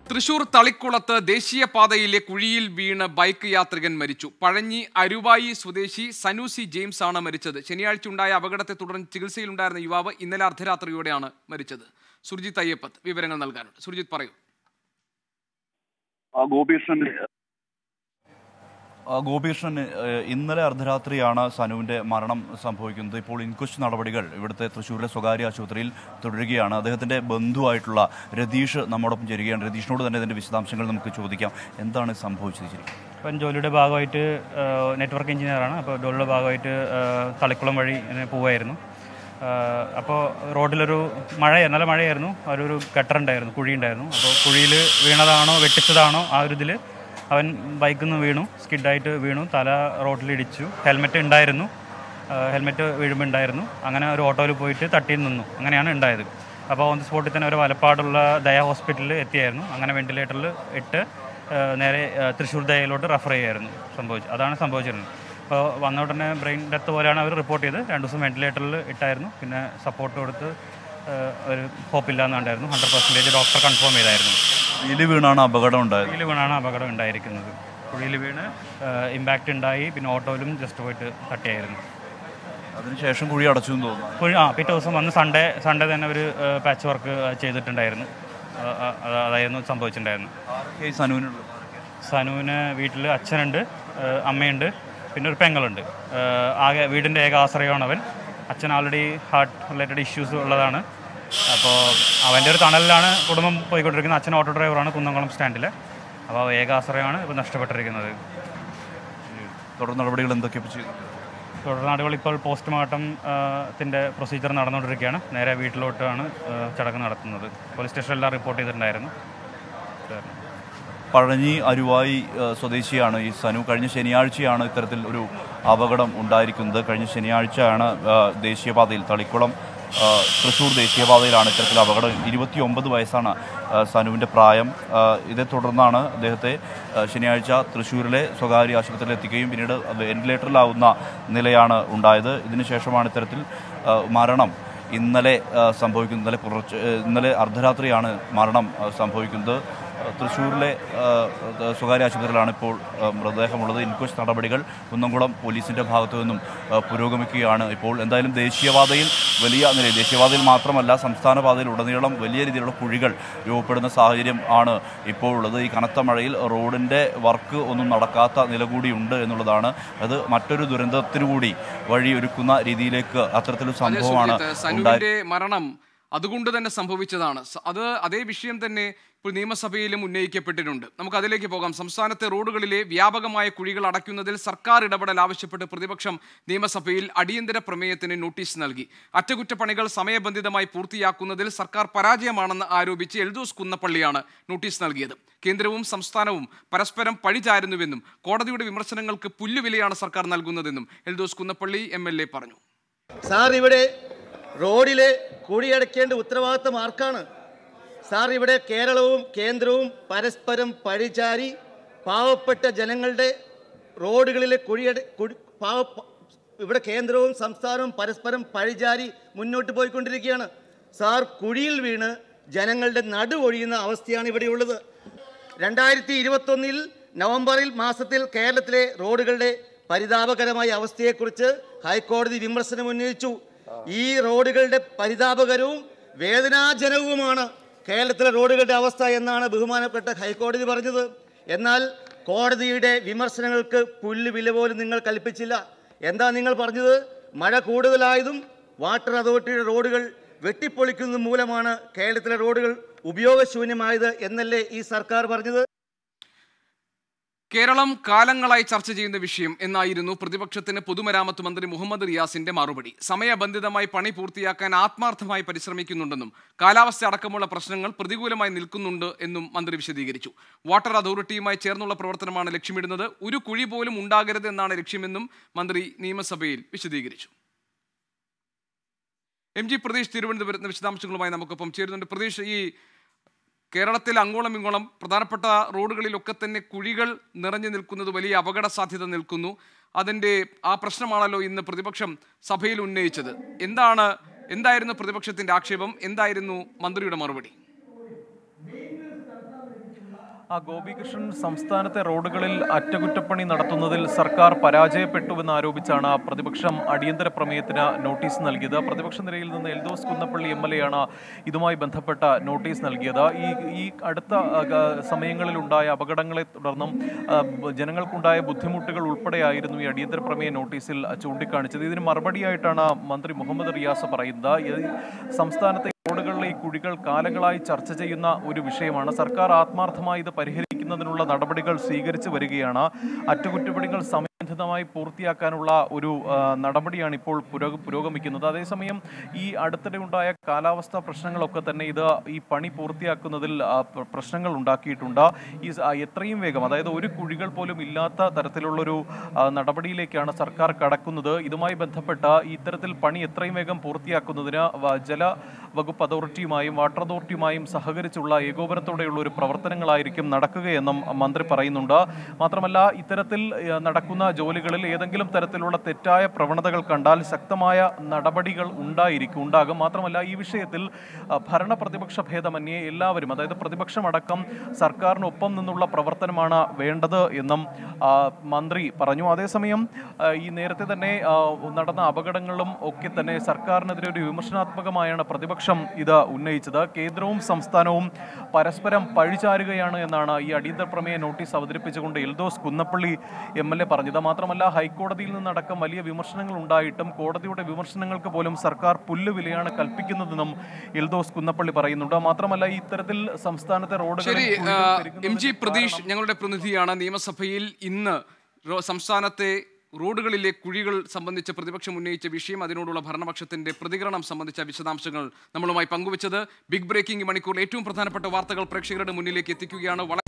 തൃശൂർ തളിക്കുളത്ത് ദേശീയപാതയിലെ കുഴിയിൽ വീണ് ബൈക്ക് യാത്രികൻ മരിച്ചു പഴഞ്ഞി അരുവായി സ്വദേശി സനൂസി ജെയിംസ് ആണ് മരിച്ചത് ശനിയാഴ്ച ഉണ്ടായ അപകടത്തെ തുടർന്ന് ചികിത്സയിലുണ്ടായിരുന്ന യുവാവ് ഇന്നലെ അർദ്ധരാത്രിയോടെയാണ് മരിച്ചത് സുർജിത്ത് അയ്യപ്പത്ത് വിവരങ്ങൾ നൽകാനുണ്ട് സുർജിത്ത് പറയൂ ആ ഗോപീഷ്ണൻ ആ, ഗോപീകൃഷ്ണൻ ഏഹ്, ഇന്നലെ അർദ്ധരാത്രിയാണ് സനുവിന്റെ മരണം സംഭവിക്കുന്നത് ഇപ്പോൾ ഇൻക്വസ്റ്റ് നടപടികൾ ഇവിടുത്തെ തൃശ്ശൂരിലെ സ്വകാര്യ ആശുപത്രിയിൽ തുടരുകയാണ് അദ്ദേഹത്തിന്റെ ബന്ധുവായിട്ടുള്ള രതീഷ് നമ്മോടൊപ്പം ചേരുകയാണ് രതീഷിനോട് തന്നെ ഇതിന്റെ വിശദാംശങ്ങൾ നമുക്ക് ചോദിക്കാം എന്താണ് സംഭവിച്ചത് ശരിക്കും ഇപ്പം ജോലിയുടെ ഭാഗമായിട്ട് നെറ്റ്വർക്ക് എഞ്ചിനീയറാണ് അപ്പോൾ ജോലിയുടെ ഭാഗമായിട്ട് ആ, തളിക്കുളം വഴി ഇങ്ങനെ പോവായിരുന്നു അപ്പോൾ റോഡിലൊരു മഴ നല്ല മഴയായിരുന്നു ഒരു ഗട്ടർ ഉണ്ടായിരുന്നു കുഴി ഉണ്ടായിരുന്നു അപ്പോൾ കുഴിയിൽ വീണതാണോ വെട്ടിച്ചതാണോ ആ ഒരു ഇതിൽ അവൻ ബൈക്കിൽ നിന്ന് വീണു സ്കിഡായിട്ട് വീണു തല റോഡിലിടിച്ചു ഹെൽമെറ്റ് ഉണ്ടായിരുന്നു ഹെൽമെറ്റ് വീഴുമ്പോൾ ഉണ്ടായിരുന്നു അങ്ങനെ ഒരു ഓട്ടോയിൽ പോയിട്ട് തട്ടി നിന്നു അങ്ങനെയാണ് ഉണ്ടായത് അപ്പോൾ ഓൺ ദി സ്പോട്ടിൽ തന്നെ ഒരു വലപ്പാടുള്ള ദയ ഹോസ്പിറ്റലിൽ എത്തിയായിരുന്നു അങ്ങനെ വെന്റിലേറ്ററിൽ ഇട്ട് ആ, നേരെ ആ, തൃശ്ശൂർ ദയയിലോട്ട് റെഫർ ചെയ്യായിരുന്നു സംഭവിച്ചത് അതാണ് സംഭവിച്ചിരുന്നത് അപ്പോൾ വന്ന ഉടനെ ബ്രെയിൻ ഡെത്ത് പോലെയാണ് അവർ റിപ്പോർട്ട് ചെയ്തത് രണ്ട് ദിവസം വെന്റിലേറ്ററിൽ ഇട്ടായിരുന്നു പിന്നെ സപ്പോർട്ട് കൊടുത്ത് ആ, ഒരു ഹോപ്പില്ല എന്നുണ്ടായിരുന്നു ഹൺഡ്രഡ് പെർസെൻറ്റേജ് ഡോക്ടർ കൺഫേം ചെയ്തായിരുന്നു കുഴിയിൽ വീണാണ് അപകടം ഉണ്ടായത് കുഴിയിൽ വീണാണ് അപകടം ഉണ്ടായിരിക്കുന്നത് കുഴിയിൽ വീണ് ഇമ്പാക്റ്റ് ഉണ്ടായി പിന്നെ ഓട്ടോയിലും ജസ്റ്റ് പോയിട്ട് തട്ടിയായിരുന്നു അതിനുശേഷം കുഴി അടച്ചു എന്ന് തോന്നുന്നു കുഴി ആ പിറ്റേ ദിവസം വന്ന് സൺഡേ സൺഡേ തന്നെ ഒരു പാച്ച് വർക്ക് ചെയ്തിട്ടുണ്ടായിരുന്നു ആ, ആ, അത് അതായിരുന്നു സംഭവിച്ചിട്ടുണ്ടായിരുന്നു ആർക്കെ ഈ സനുവിനുള്ളത് സനുവിന് വീട്ടിൽ അച്ഛനുണ്ട് ആ, അമ്മയുണ്ട് പിന്നെ ഒരു പെങ്ങളുണ്ട് ആ, ആകെ വീടിൻ്റെ ഏക ആശ്രയമാണ് അവൻ അച്ഛൻ ആൾറെഡി ഹാർട്ട് റിലേറ്റഡ് ഇഷ്യൂസ് ഉള്ളതാണ് അപ്പോൾ അവൻ്റെ ഒരു തണലിലാണ് കുടുംബം പോയിക്കൊണ്ടിരിക്കുന്നത് അച്ഛൻ ഓട്ടോ ഡ്രൈവറാണ് കുന്നംകുളം സ്റ്റാൻഡിൽ അപ്പോൾ ഏക ആശ്രയമാണ് ഇപ്പോൾ നഷ്ടപ്പെട്ടിരിക്കുന്നത് തുടർ നടപടികൾ എന്തൊക്കെ ഇപ്പോൾ ചെയ്തു തുടർനാടുകൾ ഇപ്പോൾ പോസ്റ്റ്മോർട്ടം ത്തിൻ്റെ പ്രൊസീജിയർ നടന്നുകൊണ്ടിരിക്കുകയാണ് നേരെ വീട്ടിലോട്ടാണ് ആ, ചടങ്ങ് നടത്തുന്നത് പോലീസ് സ്റ്റേഷനിലെല്ലാം റിപ്പോർട്ട് ചെയ്തിട്ടുണ്ടായിരുന്നു പഴഞ്ഞി അരുവായി ഏഹ്, സ്വദേശിയാണ് ഈ സനു കഴിഞ്ഞ ശനിയാഴ്ചയാണ് ഇത്തരത്തിൽ ഒരു അപകടം ഉണ്ടായിരിക്കുന്നത് കഴിഞ്ഞ ശനിയാഴ്ചയാണ് ഏഹ്, ദേശീയപാതയിൽ തളിക്കുളം ഏഹ്, തൃശ്ശൂർ ദേശീയപാതയിലാണ് ഇത്തരത്തിൽ അപകടം ഇരുപത്തിയൊമ്പത് വയസ്സാണ് ഏഹ്, സനുവിൻ്റെ പ്രായം ഏഹ്, ഇതേ തുടർന്നാണ് അദ്ദേഹത്തെ ഏഹ്, ശനിയാഴ്ച തൃശ്ശൂരിലെ സ്വകാര്യ ആശുപത്രിയിൽ എത്തിക്കുകയും പിന്നീട് വെന്റിലേറ്ററിലാവുന്ന നിലയാണ് ഉണ്ടായത് ഇതിനുശേഷമാണ് ഇത്തരത്തിൽ ഏഹ്, മരണം ഇന്നലെ ഏഹ്, സംഭവിക്കുന്നത് ഇന്നലെ പുലർച്ചെ ഏഹ്, ഇന്നലെ അർദ്ധരാത്രിയാണ് മരണം ഏഹ്, സംഭവിക്കുന്നത് ഏഹ്, തൃശ്ശൂരിലെ ഏഹ്, ഏഹ്, സ്വകാര്യ ആശുപത്രിയിലാണ് ഇപ്പോൾ ഏഹ്, മൃതദേഹമുള്ളത് ഇൻക്വസ്റ്റ് നടപടികൾ കുന്നംകുളം പോലീസിന്റെ ഭാഗത്തു നിന്നും ഏഹ്, പുരോഗമിക്കുകയാണ് ഇപ്പോൾ എന്തായാലും ദേശീയപാതയിൽ വലിയ നിലയിൽ ദേശീയപാതയിൽ മാത്രമല്ല സംസ്ഥാന പാതയിൽ ഉടനീളം വലിയ രീതിയിലുള്ള കുഴികൾ രൂപപ്പെടുന്ന സാഹചര്യം ആണ് ഇപ്പോൾ ഉള്ളത് ഈ കനത്ത മഴയിൽ റോഡിന്റെ വർക്ക് ഒന്നും നടക്കാത്ത നില കൂടിയുണ്ട് എന്നുള്ളതാണ് അത് മറ്റൊരു ദുരന്തത്തിനു കൂടി വഴിയൊരുക്കുന്ന രീതിയിലേക്ക് അത്തരത്തിലൊരു അതെ, സംഭവമാണ് സുജിത്ത്, ഉണ്ടായത് സനുവിന്റെ മരണം അതുകൊണ്ട് തന്നെ സംഭവിച്ചതാണ് സ- അത് അതേ വിഷയം തന്നെ ഇപ്പോൾ നിയമസഭയിലും ഉന്നയിക്കപ്പെട്ടിട്ടുണ്ട് നമുക്ക് അതിലേക്ക് പോകാം സംസ്ഥാനത്തെ റോഡുകളിലെ വ്യാപകമായ കുഴികൾ അടയ്ക്കുന്നതിൽ സർക്കാർ ഇടപെടൽ ആവശ്യപ്പെട്ട് പ്രതിപക്ഷം നിയമസഭയിൽ അടിയന്തര പ്രമേയത്തിന് നോട്ടീസ് നൽകി അറ്റകുറ്റപ്പണികൾ സമയബന്ധിതമായി പൂർത്തിയാക്കുന്നതിൽ സർക്കാർ പരാജയമാണെന്ന് ആരോപിച്ച് എൽദോസ് കുന്നപ്പള്ളിയാണ് നോട്ടീസ് നൽകിയത് കേന്ദ്രവും സംസ്ഥാനവും പരസ്പരം പഴിചാരുന്നുവെന്നും കോടതിയുടെ വിമർശനങ്ങൾക്ക് പുല്ലുവിലയാണ് സർക്കാർ നൽകുന്നതെന്നും എൽദോസ് കുന്നപ്പള്ളി എം പറഞ്ഞു സാർ ഇവിടെ റോഡിലെ കുഴിയടയ്ക്കേണ്ട ഉത്തരവാദിത്തം ആർക്കാണ് സാർ ഇവിടെ കേരളവും കേന്ദ്രവും പരസ്പരം പഴിചാരി പാവപ്പെട്ട ജനങ്ങളുടെ റോഡുകളിലെ കുഴിയട കുഴി പാവ ഇവിടെ കേന്ദ്രവും സംസ്ഥാനവും പരസ്പരം പഴിചാരി മുന്നോട്ട് പോയിക്കൊണ്ടിരിക്കുകയാണ് സാർ കുഴിയിൽ വീണ് ജനങ്ങളുടെ നടു ഒഴിയുന്ന അവസ്ഥയാണ് ഇവിടെയുള്ളത് രണ്ടായിരത്തി ഇരുപത്തൊന്നിൽ നവംബറിൽ മാസത്തിൽ കേരളത്തിലെ റോഡുകളുടെ പരിതാപകരമായ അവസ്ഥയെക്കുറിച്ച് ഹൈക്കോടതി വിമർശനം ഉന്നയിച്ചു ഈ റോഡുകളുടെ പരിതാപകരവും വേദനാജനകവുമാണ് കേരളത്തിലെ റോഡുകളുടെ അവസ്ഥ എന്നാണ് ബഹുമാനപ്പെട്ട ഹൈക്കോടതി പറഞ്ഞത് എന്നാൽ കോടതിയുടെ വിമർശനങ്ങൾക്ക് പുല്ല് വില പോലും നിങ്ങൾ കൽപ്പിച്ചില്ല എന്താ നിങ്ങൾ പറഞ്ഞത് മഴ കൂടുതലായതും വാട്ടർ അതോറിറ്റിയുടെ റോഡുകൾ വെട്ടിപ്പൊളിക്കുന്നത് മൂലമാണ് കേരളത്തിലെ റോഡുകൾ ഉപയോഗശൂന്യമായത് എന്നല്ലേ ഈ സർക്കാർ പറഞ്ഞത് കേരളം കാലങ്ങളായി ചർച്ച ചെയ്യുന്ന വിഷയം എന്നായിരുന്നു പ്രതിപക്ഷത്തിന് പൊതുമരാമത്ത് മന്ത്രി മുഹമ്മദ് റിയാസിന്റെ മറുപടി സമയബന്ധിതമായി പണി പൂർത്തിയാക്കാൻ ആത്മാർത്ഥമായി പരിശ്രമിക്കുന്നുണ്ടെന്നും കാലാവസ്ഥ അടക്കമുള്ള പ്രശ്നങ്ങൾ പ്രതികൂലമായി നിൽക്കുന്നുണ്ട് എന്നും മന്ത്രി വിശദീകരിച്ചു വാട്ടർ അതോറിറ്റിയുമായി ചേർന്നുള്ള പ്രവർത്തനമാണ് ലക്ഷ്യമിടുന്നത് ഒരു കുഴി പോലും ഉണ്ടാകരുത് എന്നാണ് ലക്ഷ്യമെന്നും മന്ത്രി നിയമസഭയിൽ വിശദീകരിച്ചു എം ജി പ്രതീഷ് തിരുവനന്തപുരത്ത് വിശദാംശങ്ങളുമായി നമുക്കൊപ്പം ചേരുന്നുണ്ട് പ്രതീഷ് ഈ കേരളത്തിൽ അങ്ങോളം ഇങ്ങോളം പ്രധാനപ്പെട്ട റോഡുകളിലൊക്കെ തന്നെ കുഴികൾ നിറഞ്ഞു നിൽക്കുന്നത് വലിയ അപകട സാധ്യത നിൽക്കുന്നു അതിൻ്റെ ആ പ്രശ്നമാണല്ലോ ഇന്ന് പ്രതിപക്ഷം സഭയിൽ ഉന്നയിച്ചത് എന്താണ് എന്തായിരുന്നു പ്രതിപക്ഷത്തിന്റെ ആക്ഷേപം എന്തായിരുന്നു മന്ത്രിയുടെ മറുപടി ആ ഗോപികൃഷ്ണൻ സംസ്ഥാനത്തെ റോഡുകളിൽ അറ്റകുറ്റപ്പണി നടത്തുന്നതിൽ സർക്കാർ പരാജയപ്പെട്ടുവെന്ന് ആരോപിച്ചാണ് പ്രതിപക്ഷം അടിയന്തര പ്രമേയത്തിന് നോട്ടീസ് നൽകിയത് പ്രതിപക്ഷ നിരയിൽ നിന്ന് Eldhose Kunnappilly M L A ആണ് ഇതുമായി ബന്ധപ്പെട്ട നോട്ടീസ് നൽകിയത് ഈ ഈ അടുത്ത ആ, ഗ- സമയങ്ങളിലുണ്ടായ അപകടങ്ങളെ തുടർന്നും ആ, ബ- ജനങ്ങൾക്കുണ്ടായ ബുദ്ധിമുട്ടുകൾ ഉൾപ്പെടെയായിരുന്നു ഈ അടിയന്തര പ്രമേയ നോട്ടീസിൽ ചൂണ്ടിക്കാണിച്ചത് ഇതിന് മറുപടിയായിട്ടാണ് മന്ത്രി മുഹമ്മദ് റിയാസ് പറയുന്നത് ഈ സംസ്ഥാനത്തെ റോഡുകളിലെ ഈ കുഴികൾ കാലങ്ങളായി ചർച്ച ചെയ്യുന്ന ഒരു വിഷയമാണ് സർക്കാർ ആത്മാർത്ഥമായി ഇത് പരിഹരിക്കുന്നതിനുള്ള നടപടികൾ സ്വീകരിച്ചു വരികയാണ് അറ്റകുറ്റപ്പണികൾ സമയബന്ധിതമായി പൂർത്തിയാക്കാനുള്ള ഒരു ആ, നടപടിയാണ് ഇപ്പോൾ പുരോഗ പുരോഗമിക്കുന്നത് അതേസമയം ഈ അടുത്തിടെ ഉണ്ടായ കാലാവസ്ഥാ പ്രശ്നങ്ങളൊക്കെ തന്നെ ഇത് ഈ പണി പൂർത്തിയാക്കുന്നതിൽ ആ, പ്ര- പ്രശ്നങ്ങൾ ഉണ്ടാക്കിയിട്ടുണ്ട് ഈ സ- ആ, എത്രയും വേഗം അതായത് ഒരു കുഴികൾ പോലും ഇല്ലാത്ത തരത്തിലുള്ളൊരു ആ, നടപടിയിലേക്കാണ് സർക്കാർ കടക്കുന്നത് ഇതുമായി ബന്ധപ്പെട്ട ഇത്തരത്തിൽ പണി എത്രയും വേഗം പൂർത്തിയാക്കുന്നതിന് വ- ജല വകുപ്പ് അതോറിറ്റിയുമായും വാട്ടർ അതോറിറ്റിയുമായും സഹകരിച്ചുള്ള ഏകോപനത്തോടെയുള്ള ഒരു പ്രവർത്തനങ്ങളായിരിക്കും നടക്കുകയെന്നും മന്ത്രി പറയുന്നുണ്ട് മാത്രമല്ല ഇത്തരത്തിൽ ഏഹ്, നടക്കുന്ന ജോലികളിൽ ഏതെങ്കിലും തരത്തിലുള്ള തെറ്റായ പ്രവണതകൾ കണ്ടാൽ ശക്തമായ നടപടികൾ ഉണ്ടായിരിക്കും ഉണ്ടാകും മാത്രമല്ല ഈ വിഷയത്തിൽ ആ, ഭരണ പ്രതിപക്ഷ ഭേദമന്യേ എല്ലാവരും അതായത് പ്രതിപക്ഷമടക്കം സർക്കാരിനൊപ്പം നിന്നുള്ള പ്രവർത്തനമാണ് വേണ്ടത് എന്നും ആ, മന്ത്രി പറഞ്ഞു അതേസമയം ആ, ഈ നേരത്തെ തന്നെ ആ, നടന്ന അപകടങ്ങളും ഒക്കെ തന്നെ സർക്കാരിനെതിരെ ഒരു വിമർശനാത്മകമായാണ് പ്രതിപക്ഷം ഇത് ഉന്നയിച്ചത് കേന്ദ്രവും സംസ്ഥാനവും പരസ്പരം പഴിചാരുകയാണ് എന്നാണ് ഈ അടിയന്തര പ്രമേയ നോട്ടീസ് അവതരിപ്പിച്ചുകൊണ്ട് Eldhose Kunnappilly M L A പറഞ്ഞത് മാത്രമല്ല ഹൈക്കോടതിയിൽ നിന്നടക്കം വലിയ വിമർശനങ്ങൾ ഉണ്ടായിട്ടും കോടതിയുടെ വിമർശനങ്ങൾക്ക് പോലും സർക്കാർ പുല്ലുവിലയാണ് കൽപ്പിക്കുന്നതെന്നും എൽദോസ് കുന്നപ്പള്ളി പറയുന്നുണ്ട് മാത്രമല്ല ഈ ഇത്തരത്തിൽ സംസ്ഥാനത്തെ റോഡുകളിൽ ശരി കുഴികൾ ആ, പെരുകുന്നതിന് എം ജി പ്രതീഷ് കാരണം- ഞങ്ങളുടെ പ്രതിനിധിയാണ് നിയമസഭയിൽ ഇന്ന് റോ- സംസ്ഥാനത്തെ റോഡുകളിലെ കുഴികൾ സംബന്ധിച്ച് പ്രതിപക്ഷം ഉന്നയിച്ച വിഷയം അതിനോടുള്ള ഭരണപക്ഷത്തിന്റെ പ്രതികരണം സംബന്ധിച്ച വിശദാംശങ്ങൾ നമ്മളുമായി പങ്കുവച്ചത് ബിഗ് ബ്രേക്കിംഗ് മണിക്കൂറിൽ ഏറ്റവും പ്രധാനപ്പെട്ട വാർത്തകൾ പ്രേക്ഷകരുടെ മുന്നിലേക്ക് എത്തിക്കുകയാണ് വളരെ